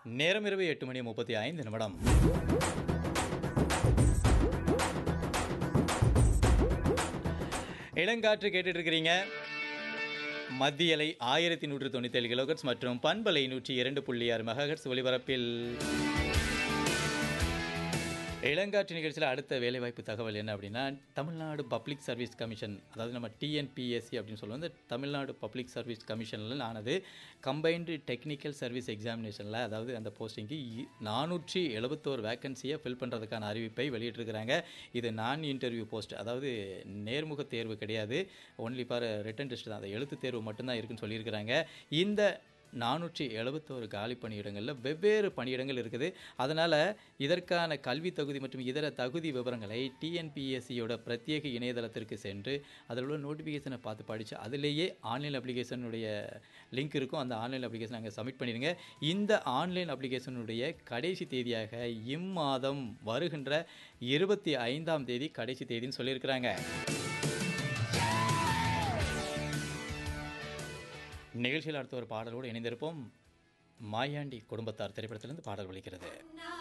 நேரம் இரவு எட்டு மணி முப்பத்தி ஐந்து நிமிடம் இளங்காற்று கேட்டுட்டு இருக்கிறீங்க மத்திய அலை ஆயிரத்தி நூற்று தொண்ணூற்றி ஏழு கிலோகட்ஸ் மற்றும் பண்பலை நூற்றி இரண்டு புள்ளி ஆறு மெகாஹெட்ஸ் ஒலிபரப்பில் இளங்காற்று நிகழ்ச்சியில் அடுத்த வேலைவாய்ப்பு தகவல் என்ன அப்படின்னா தமிழ்நாடு பப்ளிக் சர்வீஸ் கமிஷன் அதாவது நம்ம டிஎன்பிஎஸ்சி அப்படின்னு சொல்லுவோம் இந்த தமிழ்நாடு பப்ளிக் சர்வீஸ் கமிஷனில் ஆனது கம்பைன்டு டெக்னிக்கல் சர்வீஸ் எக்ஸாமினேஷனில் அதாவது அந்த போஸ்டிங்க்கு நானூற்றி எழுபத்தோரு வேக்கன்சியை ஃபில் பண்ணுறதுக்கான அறிவிப்பை வெளியிட்டிருக்கிறாங்க இது நான் இன்டர்வியூ போஸ்ட் அதாவது நேர்முக தேர்வு கிடையாது ஒன்லி ஃபார் ரிட்டன் டெஸ்ட் தான் அந்த எழுத்து தேர்வு மட்டும்தான் இருக்குன்னு சொல்லியிருக்கிறாங்க இந்த நானூற்றி எழுபத்தோரு காலி பணியிடங்களில் வெவ்வேறு பணியிடங்கள் இருக்குது அதனால் இதற்கான கல்வி தகுதி மற்றும் இதர தகுதி விவரங்களை டிஎன்பிஎஸ்சியோட பிரத்யேக இணையதளத்திற்கு சென்று அதில் உள்ள நோட்டிஃபிகேஷனை பார்த்து படித்து அதிலேயே ஆன்லைன் அப்ளிகேஷனுடைய லிங்க் இருக்கும் அந்த ஆன்லைன் அப்ளிகேஷன் அங்கே சப்மிட் பண்ணிடுங்க இந்த ஆன்லைன் அப்ளிகேஷனுடைய கடைசி தேதியாக இம்மாதம் வருகின்ற இருபத்தி ஐந்தாம் தேதி கடைசி தேதின்னு சொல்லியிருக்கிறாங்க நிகழ்ச்சியில் அடுத்த ஒரு பாடலோடு இணைந்திருப்போம் மாயாண்டி குடும்பத்தார் திரைப்படத்திலிருந்து பாடல் ஒலிக்கிறது